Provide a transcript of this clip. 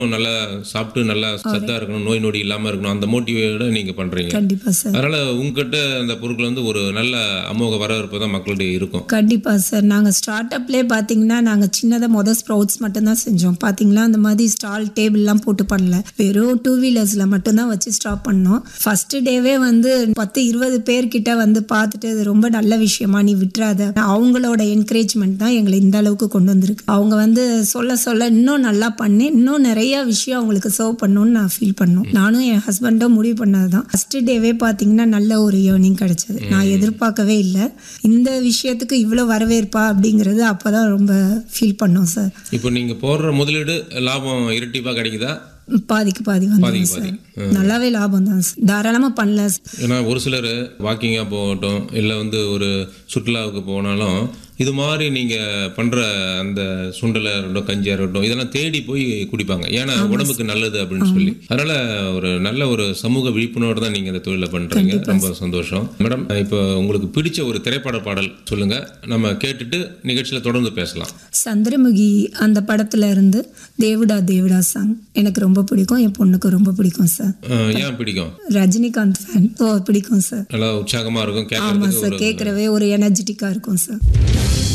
நல்லா சாப்பிட்டு நல்லா சத்தா இருக்கணும் நோய் நொடி இல்லாம இருக்கணும் அந்த மோட்டிவோட நீங்க பண்றீங்க கண்டிப்பா சார் அதனால உங்ககிட்ட அந்த பொருட்கள் வந்து ஒரு நல்ல அமோக வரவேற்பு தான் மக்களிடையே இருக்கும் கண்டிப்பா சார் நாங்க ஸ்டார்ட் அப்லேயே பார்த்தீங்கன்னா நாங்க சின்னதா மொதல் ஸ்ப்ரவுட்ஸ் மட்டும்தான் செஞ்சோம் பாத்தீங்களா அந்த மாதிரி ஸ்டால் டேபிள்லாம் போட்டு பண்ணல வெறும் டூ வீலர்ஸ்ல மட்டும்தான் வச்சு ஸ்டாப் பண்ணோம் ஃபர்ஸ்ட் டேவே வந்து பத்து இருபது பேர்கிட்ட வந்து பார்த்துட்டு இது ரொம்ப நல்ல விஷயமா நீ விட்டுறாத அவங்களோட என்கரேஜ்மெண்ட் தான் எங்களை இந்த அளவுக்கு கொண்டு வந்திருக்கு அவங்க வந்து சொல்ல சொல்ல இன்னும் நல்லா பண்ணி இன்னும் நிறைய விஷயம் அவங்களுக்கு சர்வ் பண்ணணும்னு நான் ஃபீல் பண்ணோம் நானும் என் ஹஸ்பண்டும் முடிவு பண்ணதுதான் ஃபர்ஸ்ட் டேவே பார்த்தீங்கன்னா நல்ல ஒரு ஏர்னிங் கிடைச்சது நான் எதிர்பார்க்கவே இல்லை இந்த விஷயத்துக்கு இவ்வளோ வரவேற்பா அப்படிங்கிறது அப்பதான் ரொம்ப ஃபீல் பண்ணோம் சார் இப்போ நீங்க போடுற முதலீடு லாபம் இரட்டிப்பா கிடைக்குதா பாதிக்கு பாதி வந்து பாதிக்கு சார் பாதி நல்லாவே லாபம் தான் சார் தாராளமாக பண்ணல ஏன்னா ஒரு சிலர் வாக்கிங்காக போகட்டும் இல்லை வந்து ஒரு சுற்றுலாவுக்கு போனாலும் இது மாதிரி நீங்கள் பண்ணுற அந்த சுண்டலை இருக்கட்டும் கஞ்சியாக இருக்கட்டும் இதெல்லாம் தேடி போய் குடிப்பாங்க ஏன்னா உடம்புக்கு நல்லது அப்படின்னு சொல்லி அதனால ஒரு நல்ல ஒரு சமூக விழிப்புணர்வு தான் நீங்கள் இந்த தொழிலை பண்ணுறீங்க ரொம்ப சந்தோஷம் மேடம் இப்போ உங்களுக்கு பிடிச்ச ஒரு திரைப்பட பாடல் சொல்லுங்க நம்ம கேட்டுட்டு நிகழ்ச்சியில் தொடர்ந்து பேசலாம் சந்திரமுகி அந்த படத்துல இருந்து தேவுடா தேவுடா சாங் எனக்கு ரொம்ப பிடிக்கும் என் பொண்ணுக்கு ரொம்ப பிடிக்கும் சார் அஹ், ஏன் பிடிக்கும் ரஜினிகாந்த் ஃபேன் ஸோ பிடிக்கும் சார் நல்லா உற்சாகமாக இருக்கும் ஆமாம் கேட்கறதுக்கு சார் கேட்குறவே ஒரு எனர்ஜெட்டிக்காக இருக்கும் சார்